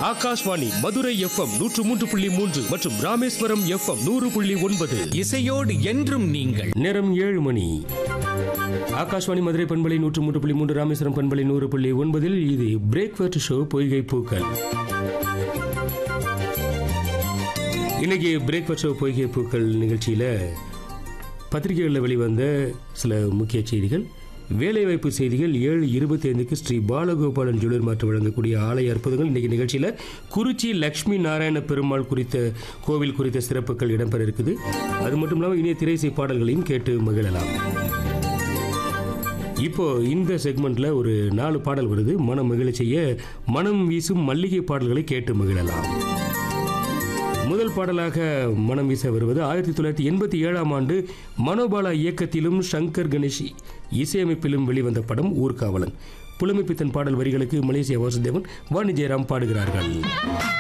Akashvani Madurai FM நூற்று மூன்று புள்ளி மூன்று மற்றும் ராமேஸ்வரம் எஃப்எம் நூறு புள்ளி ஒன்பது இசையோடு என்றும் நீங்கள் நேரம் ஏழு மணி ஆகாஷ்வாணி மதுரை பண்பலை நூற்று மூன்று புள்ளி மூன்று ராமேஸ்வரம் பண்பலை நூறு புள்ளி ஒன்பதில் இது பிரேக்ஃபாஸ்ட் ஷோ பொய்கை பூக்கள் இன்னைக்கு பிரேக்ஃபாஸ்ட் ஷோ பொய்கை பூக்கள் நிகழ்ச்சியில் பத்திரிகைகளில் வெளிவந்த சில முக்கிய செய்திகள் வேலைவாய்ப்பு செய்திகள் ஏழு இருபத்தி ஐந்துக்கு ஸ்ரீ பாலகோபாலன் ஜுவல்லர் மாற்று வழங்கக்கூடிய ஆலய அற்புதங்கள் இன்னைக்கு நிகழ்ச்சியில் குறிச்சி லக்ஷ்மி நாராயண பெருமாள் குறித்த கோவில் குறித்த சிறப்புகள் இடம்பெற இருக்குது அது மட்டும் இல்லாமல் இனிய திரைசை பாடல்களையும் கேட்டு மகிழலாம் இப்போ இந்த செக்மெண்ட்ல ஒரு நாலு பாடல் வருது மனம் மகிழ செய்ய மனம் வீசும் மல்லிகை பாடல்களை கேட்டு மகிழலாம் முதல் பாடலாக மனம் வீச வருவது ஆயிரத்தி தொள்ளாயிரத்தி எண்பத்தி ஏழாம் ஆண்டு மனோபாலா இயக்கத்திலும் சங்கர் கணேஷ் இசையமைப்பிலும் வெளிவந்த படம் ஊர்காவலன் புலமைப்பித்தன் பாடல் வரிகளுக்கு மலேசிய வாசுதேவன் வாணி ஜெயராம் பாடுகிறார்கள்